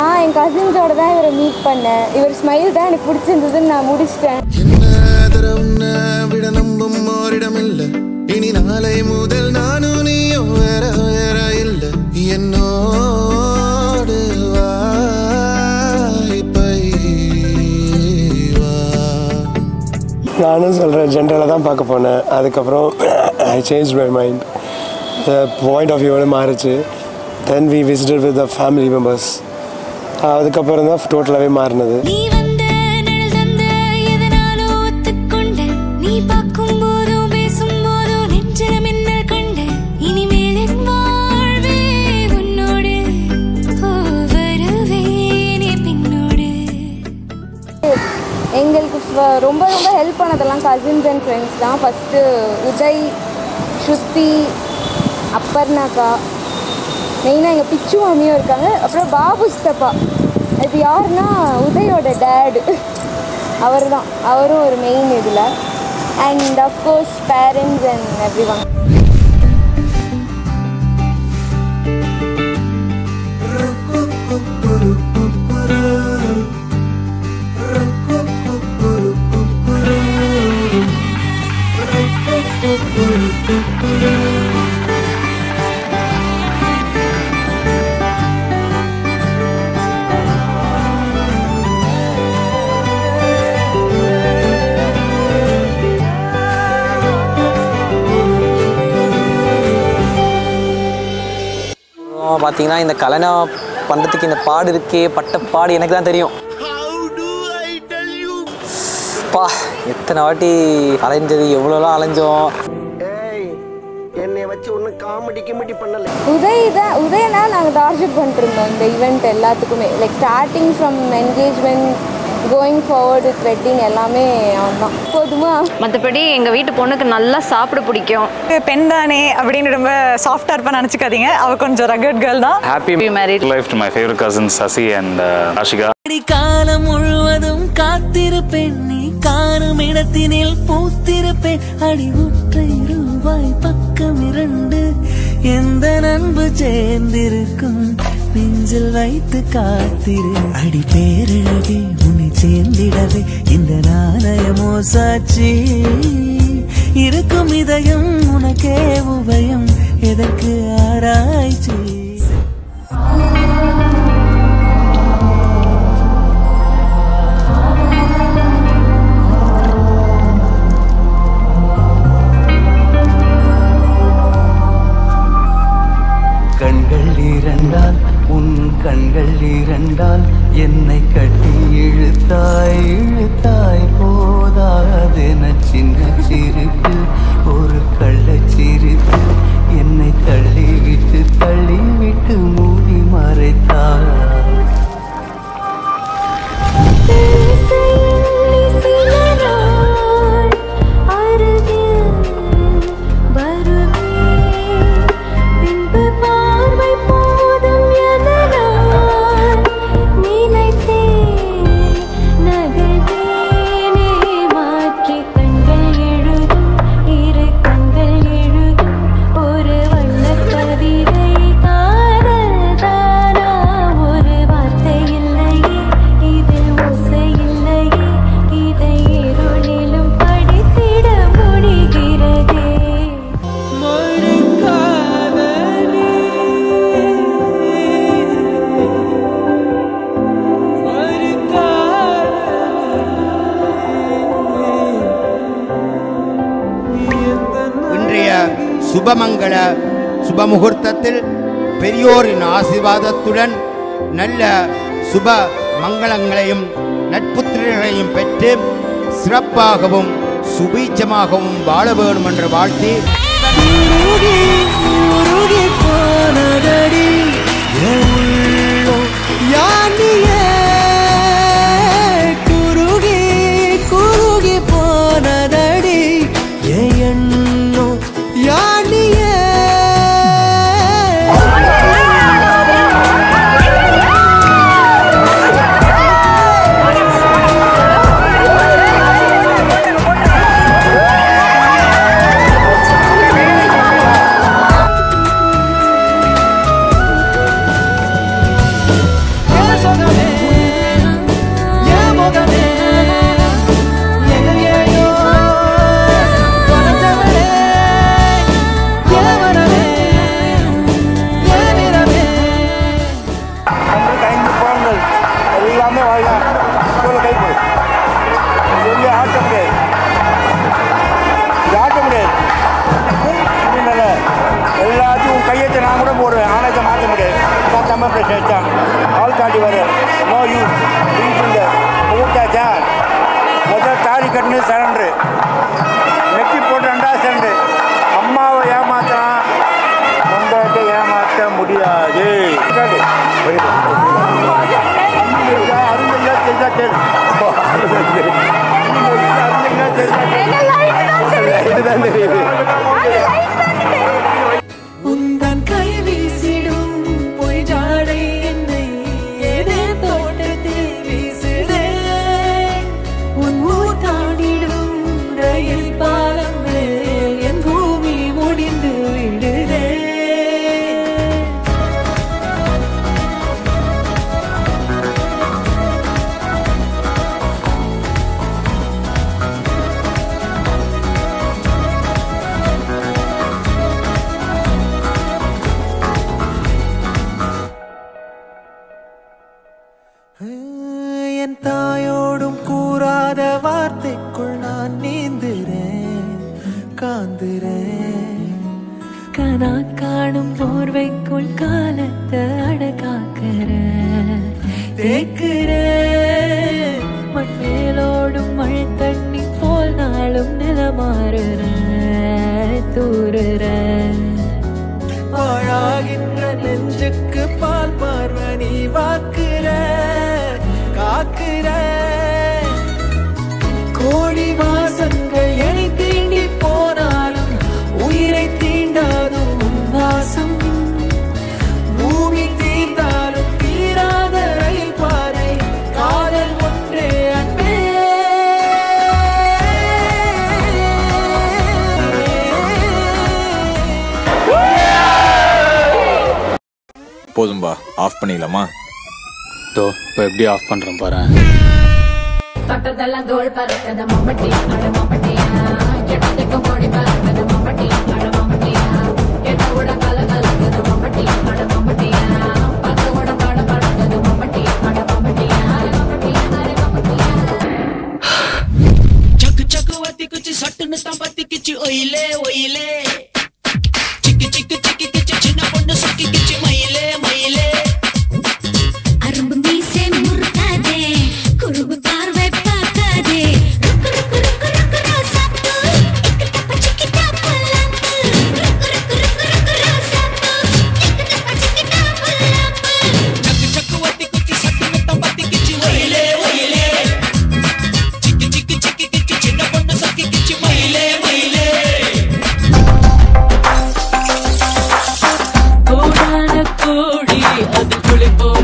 நான் என் கசின்ஸோட தான் இவரை மீட் பண்ணேன் இவர் ஸ்மைல் தான் எனக்கு பிடிச்சிருந்ததுன்னு நான் முடிச்சிட்டேன் என்ன தர உன்னை விட நம்பும் ஓரிடமில்ல இனி நாளை முதல் நானும் நீயும் வேற வேற இல்ல என்னோடு வா இப்பை வா நானும் சொல்கிறேன் ஜென்ரலாக தான் பார்க்க போனேன் அதுக்கப்புறம் I change my mind point of வியூவோட மாறிச்சு then we visited with the family members அதுக்கப்புறம் தான் டோட்டலாகவே மாறினது நீ வந்த நிழல் தந்த எதனாலோ ஒத்துக்கொண்ட நீ பார்க்கும் போதோ பேசும் போதோ நெஞ்சில மின்னல் கண்ட இனிமேல் என் வாழ்வே உன்னோடு ஓ வருவேனே பின்னோடு எங்களுக்கு ஃப- ரொம்ப ரொம்ப ஹெல்ப் பண்ணதெல்லாம் கசின்ஸ் அண்ட் ஃப்ரெண்ட்ஸ் தான் ஃபஸ்ட்டு உதய் ஸ்ருதி அப்பர்ணாக்கா மெயினாக எங்கள் பிச்சு மாமியும் இருக்காங்க அப்புறம் பாபு ஸ்தப்பா இது யாருன்னா உதயோட டேடு அவர் தான் அவரும் ஒரு மெயின் இதில் and of course parents and everyone அப்புறம் பார்த்தீங்கன்னா இந்த கல்யாணம் பண்ணுறதுக்கு இந்த பாடு இருக்கே பட்ட பாடு எனக்கு தான் தெரியும் பா எத்தனை வாட்டி அலைஞ்சது எவ்வளோலாம் அலைஞ்சோம் ஏய் என்னை வச்சு ஒன்றும் காமெடி கிமெடி பண்ணல உதய் தான் உதயனா நாங்கள் டார்ச்சர் பண்ணிட்டு இருந்தோம் இந்த ஈவெண்ட் எல்லாத்துக்குமே like starting from engagement going forward with wedding எல்லாமே அவன் தான் போதுமா மற்றபடி எங்கள் வீட்டு பொண்ணுக்கு நல்லா சாப்பிட பிடிக்கும் பெண் தானே அப்படின்னு ரொம்ப சாஃப்டாக இருப்பான்னு நினச்சிக்காதீங்க அவள் கொஞ்சம் ரகட் கேர்ள் தான் happy married life to my favorite cousins Sasi and uh, Ashika. காலம் முழுவதும் காத்திருப்பேன் நீ காணும் இடத்தினில் பூத்திருப்பேன் அடி ஒற்றை ரூபாய் பக்கம் இரண்டு எந்த நண்பு சேர்ந்திருக்கும் நெஞ்சில் வைத்து காத்திரு அடி பேரழகே உன்னை சேர்ந்திடவே இந்த நாணயமோ சாட்சி இருக்கும் இதயம் உனக்கே உபயம் எதற்கு ஆராய்ச்சி கண்கள் இரண்டால் உன் கண்கள் இரண்டால் என்னை கட்டி இழுத்தாய் இழுத்தாய் போதாதென சின்ன சிரிப்பு ஒரு கள்ளச் சிரிப்பு என்னை தள்ளிவிட்டு தள்ளிவிட்டு மூடி மறைத்தாய் ஒரு வண்ணக் கவிதை காதல் தானா ஒரு வார்த்தை இல்லையே இதில் ஓசை இல்லையே இதை இருளிலும் படித்திட முடிகிறதே இன்றைய சுபமங்கள சுபமுகூர்த்தத்தில் பெரியோரின் ஆசீர்வாதத்துடன் நல்ல சுப மங்களங்களையும் நட்புத்திரர்களையும் பெற்று சிறப்பாகவும் சுபீட்சமாகவும் வாழ வேண்டும் என்று வாழ்த்தி உருகி உருகி போனதடி என் உள்ளம் யானியே குருகி குருகி போனதடி என் எண்ணம் யானியே ஆ அம்மன் பிரச்சனை வச்சான் ஆள் தாண்டி வர நோ யூஸ் வீட்டில் முகூர்த்தாச்சா முதல் தாலி கட்டு சரண்டு நெட்டி போட்டு ரெண்டாவது சரண்டு அம்மாவை ஏமாத்தலாம் பொண்டாட்டை ஏமாற்ற முடியாது கேளு. அருமையா தெரிஞ்சா கேளு. அருமையா தெரிஞ்சா கேளு. இதுதான் தெரியுது உந்தன் கை வீசிடும் பொய் ஜாடை என்னை ஏதே தோட்டத்தில் வீசுதே உன் ஊர் தாண்டிடும் ரயில் பாலம் மேல் என் பூமி முடிந்து விடுதே என் தாயோடும் கூறாத வார்த்தைக்குள் நான் நீந்துறேன் காந்துறேன் கனா காணும் போர்வைக்குள் காலத்தை அடகாக்கிற தேக்குற மண் மேலோடும் மழை தண்ணி போல் நாளும் நிலமாறுற தூறுற பாழாகின்ற நெஞ்சுக்கு பால் பார்வை நீ வாக்குற காக்குற கோடி வாசங்கள் என்னை தீண்டி போனாலும் உயிரை தீண்டாதும் உன் வாசம் பூமி தீர்ந்தாலும் தீராத ரயில் பாதை காதல் ஒன்றே அன்பே போதும்பா ஆஃப் பண்ணிடலாமா தோ இப்போ எப்படி ஆஃப் பண்ணுறேன் பாரு தொட்டதெல்லாம் தோல் பறக்கத மம்பட்டி அட மம்பட்டியா எட்டத்துக்கும் கொடி பறக்கத மம்பட்டி அட மம்பட்டியா எட்ட விட கல கலக்குது மம்பட்டி அட மம்பட்டியா பத்து விட பட பறக்குது மம்பட்டி அட மம்பட்டியா மம்பட்டியா அட மம்பட்டியா சக்கு சக்கு வத்தி குச்சி சட்டுன்னு தான் பத்தி கிச்சு ஒயிலே ஒயிலே சிக்கு சிக்கு சிக்கி கிச்சு சின்ன பொண்ணு சுக்கி கிச்சு மயிலே மயிலே அரும்பு மீசை முறுக்காதே குறும்பு பார்வை பார்க்காதே ருக்கு ருக்கு ருக்கு ருக்கு ரோசாப்பூ இக்கு டப்பா சிக்கி டப்பா லாம்பு ருக்கு ருக்கு ருக்கு ருக்கு ரோசாப்பூ இக்கு டப்பா சிக்கி டப்பா லாம்பு சக்கு சக்கு வத்தி குச்சி சட்டுன்னு தான் பத்தி கிச்சு ஒயிலே ஒயிலே சிக்கு சிக்கு சிக்கி கிச்சு சின்ன பொண்ணு சுக்கி கிச்சு மயிலே மயிலே கோடான கோடி அது குளிப்போம்